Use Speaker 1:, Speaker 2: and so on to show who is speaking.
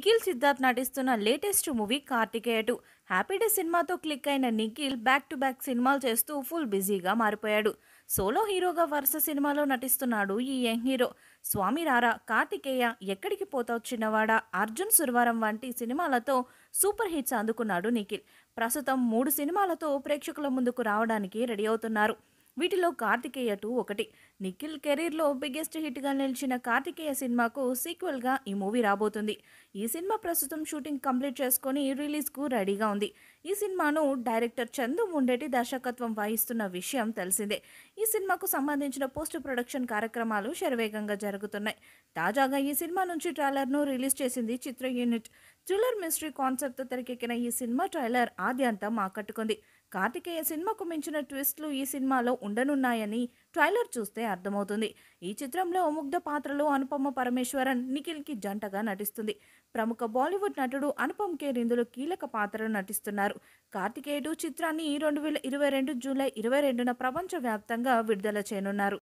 Speaker 1: నిఖిల్ సిద్ధార్థ్ నటిస్తున్న latest movie Karthikeya two happy day సినిమాతో click అయిన నిఖిల్ బ్యాక్ టు బ్యాక్ సినిమాలు చేస్తూ ఫుల్ బిజీగా మారిపోయాడు సోలో హీరోగా వరుస సినిమాలో నటిస్తున్నాడు ఈ యంగ్ హీరో స్వామి రారా కార్తికేయ ఎక్కడికి పోతావు చిన్నవాడా అర్జున్ సురవరం వంటి సినిమాలతో సూపర్ హిట్స్ అందుకున్నాడు నిఖిల్ ప్రస్తుతం మూడు సినిమాలతో ప్రేక్షకుల ముందుకు రావడానికి రెడీ అవుతున్నారు వీటిలో కార్తికేయ టూ ఒకటి నిఖిల్ కెరీర్లో బిగ్గెస్ట్ హిట్గా నిలిచిన కార్తికేయ సినిమాకు సీక్వెల్గా ఈ మూవీ రాబోతుంది ఈ సినిమా ప్రస్తుతం షూటింగ్ కంప్లీట్ చేసుకొని రిలీజ్కు రెడీగా ఉంది ఈ సినిమాను డైరెక్టర్ చందు ముండేటి దర్శకత్వం వహిస్తున్న విషయం తెలిసిందే ఈ సినిమాకు సంబంధించిన పోస్ట్ ప్రొడక్షన్ కార్యక్రమాలు శరవేగంగా జరుగుతున్నాయి తాజాగా ఈ సినిమా నుంచి ట్రైలర్ను రిలీజ్ చేసింది చిత్ర యూనిట్ థ్రిల్లర్ మిస్టరీ కాన్సెప్ట్తో తెరకెక్కిన ఈ సినిమా ట్రైలర్ ఆద్యంతం ఆకట్టుకుంది కార్తికేయ సినిమాకు మించిన ట్విస్ట్లు ఈ సినిమాలో ఉండనున్నాయని ట్రైలర్ చూస్తే అర్థమవుతుంది ఈ చిత్రంలో ముగ్ధ పాత్రలో అనుపమ పరమేశ్వరన్ నిఖిల్కి జంటగా నటిస్తుంది ప్రముఖ బాలీవుడ్ నటుడు అనుపమ్ ఖేర్ ఇందులో కీలక పాత్రలో నటిస్తున్నారు కార్తికేయుడు చిత్రాన్ని రెండు వేల ఇరవై రెండు జూలై ఇరవై రెండున ప్రపంచవ్యాప్తంగా విడుదల చేయనున్నారు